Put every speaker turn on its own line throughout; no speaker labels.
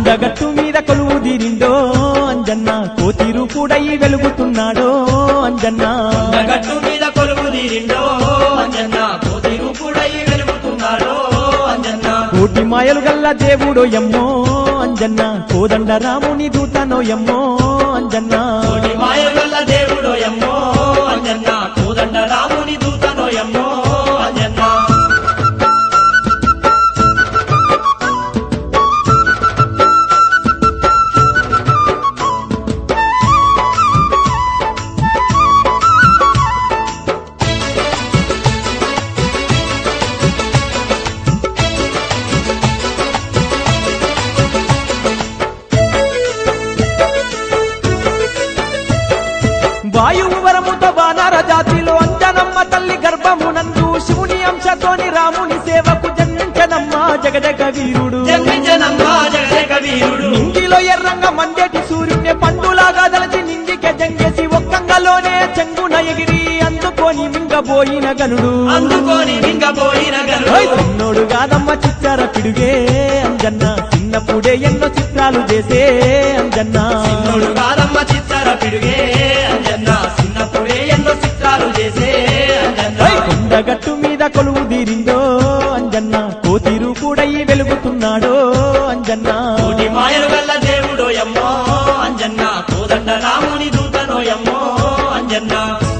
కొండగట్టు మీద కొలువు తీరిండో అంజన్న కోతిరు కూడా వెలుగుతున్నాడో అంజన్న
గట్టు మీద కొలువు తీరిండో అంజన్న కోతిరు కూడా వెలుగుతున్నాడో అంజన్న
కోటి మాయలు గల్ల దేవుడో ఎమ్మో అంజన్న కోదండ రాముని దూతనో ఎమ్మో అంజన్న
కోటి మాయగల్ల దేవుడో ఎమ్మో అంజన్న కోదండ రాముని దూతనో ఎమ్మో అంజన్న
వాయువు వరముతో వానర జాతిలో అంజనమ్మ తల్లి గర్భమునందు శివుని అంశతోని రాముని సేవకు జన్మించనమ్మ జగజగ వీరుడు
జన్మించనమ్మా జగదేక వీరుడు
నింగిలో ఎర్రంగా మండేటి సూర్యుని పండులాగా దలచి నింగికే జంగేసి ఒక్కంగలోనే చెంగున ఎగిరి అందుకొని మింగబోయిన గనుడు
అందుకొని మింగపోయిన
ఓయ్
గనుడు
చిన్నోడు కాదమ్మ చిచ్చార పిడుగే అంజన్న చిన్నప్పుడే ఎన్నో చిత్రాలు చేసే అంజన్న
చిన్నోడు కాదమ్మ చిత్తార పిడుగే అంజన్న చిన్నప్పుడే ఎన్నో చిత్రాలు చేసే అంజన్న
ఓయ్ కొండగట్టు మీద కొలువు తీరిందో అంజన్న కోతిరు కూడా వెలుగుతున్నాడో అంజన్న
కోటి మాయలు గల్ల దేవుడో ఎమ్మో అంజన్న కోదండ రాముని దూతనో ఎమ్మో అంజన్న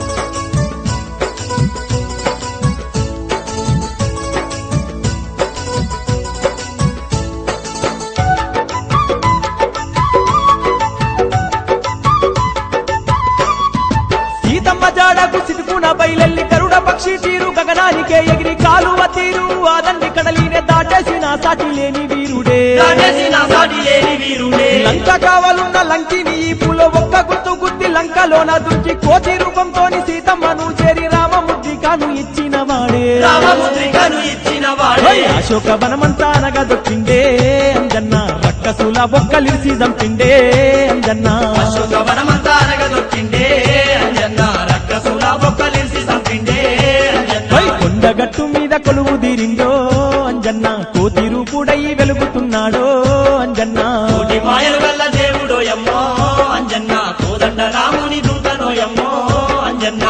సీతమ్మ జాడకు సిదుకున బయలెల్లి గరుడ పక్షి తీరు గగనానికే ఎగిరి కాలువ తీరు ఆదండి కడలినే దాటేసిన సాటి లేని వీరుడే
దాటేసిన సాటి లేని వీరుడే
లంక కావాలున్న లంకిని ఈ పూలో ఒక్క గుర్తు గుద్ది లంకలోన దుంకి కోతి రూపంతోని సీతమ్మను చేరి రామముద్రికను ఇచ్చిన వాడే
రామముద్రికను ఇచ్చిన వాడే
ఓయ్ అశోక వనమంతా అనగదొచ్చిండే అంజన్న రక్కసుల బొక్కలిసి దంపిండే అంజన్న
అశోక వనమంతా అరగదొక్కిండే అంజన్న రక్కసుల బొక్కలిసి సంపిండే అంజన్న
ఓయ్ కొండగట్టు మీద కొలువు తీరిండో అంజన్న కోతిరు కూడా వెలుగుతున్నాడో అంజన్న
కోటి మాయలు గల్ల దేవుడో ఎమ్మో అంజన్న కోదండ రాముని దూతనో ఎమ్మో అంజన్న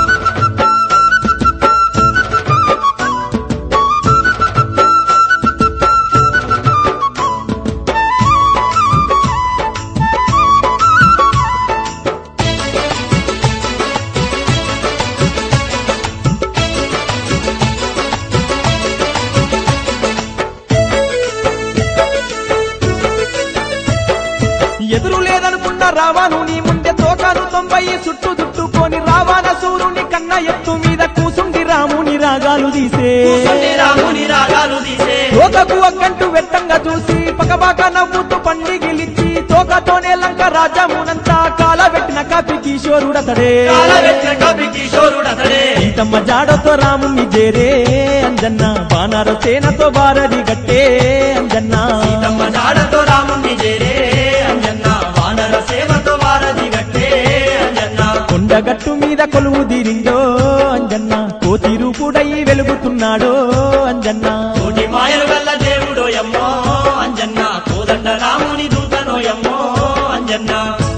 ఎదురు లేదనుకున్న రావాను నీ ముందే తోకాను తొంభై చుట్టూ చుట్టుకొని రావాన సూర్యుని కన్న ఎత్తు మీద కూసుండి రాముని రాగాలు తీసే
కూసుండి రాముని రాగాలు తీసే
తోకకు ఒక్కంటూ వెట్టంగా చూసి పకపాక నవ్వుతూ పండిగిలిచ్చి తోకతోనే లంక రాజ్యమునంతా కాలబెట్టిన కాపి కిషోరుడతడే
కాలవెట్టిన కవి కిషోరుడతడే
సీతమ్మ జాడతో రాముని చేరే అంజన్న వానర సేనతో బారది గట్టే అంజన్న
తమ్మ జాడతో రాముని చేరే అంజన్న వానర సేవతో వారధి గట్టే అంజన్న
కొండగట్టు మీద కొలువు తీరిందో అంజన్న కోతిరు కూడా వెలుగుతున్నాడో అంజన్న
కోటి మాయలు గల్ల దేవుడో ఎమ్మో అంజన్న కోదండ రాముని దూతనో ఎమ్మో అంజన్న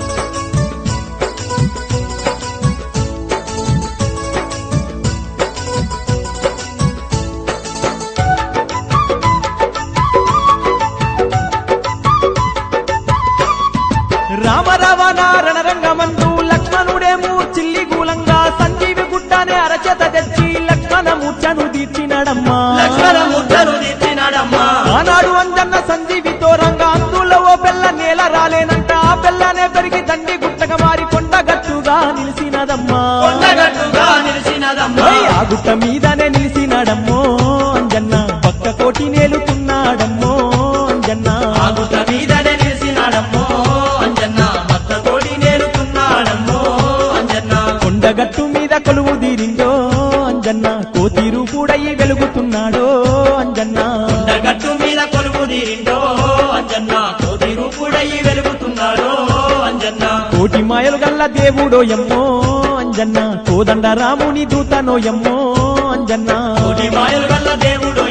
రామ రవణ రణరంగమందు లక్ష్మణుడేమో చిల్లి గూలంగా సంజీవి గుడ్డానే అరచేత తెచ్చి లక్ష్మణ ముచ్చను తీర్చినడమ్మా
లక్ష్మణ ముద్దలు తీర్చినాడమ్మా
ఆనాడు అంజన్న సంజీవితో రంగా అందులో ఓ పిల్ల నేల రాలేనంట ఆ పిల్లనే పెరిగి దండి గుట్టగా మారి కొండగట్టుగా నిలిచినదమ్మా
కొండగట్టుగా నిలిచినదమ్మా
ఓయ్, ఆ గుట్ట మీదనే నిలిచినాడమ్మో అంజన్న పక్క కోటి నేలుతున్నాడమ్మో అంజన్న
ఆగుట మీదనే నిలిచినాడమ్మో అంజన్న భక్త కోడి నేలుతున్నాడమ్మో అంజన్న
కొండగట్టు మీద కొలువు తీరిందో అంజన్న కోతిరు కూడా వెలుగుతున్నాడో అంజన్న
కొండగట్టు మీద కొలువు తీరిండో అంజన్న కోటి రూపుడయి వెలుగుతున్నాడో అంజన్న
కోటి మాయలు గల్ల దేవుడో ఎమ్మో అంజన్న కోదండ రాముని దూతనో ఎమ్మో అంజన్న
కోటి మాయలు గల్ల దేవుడో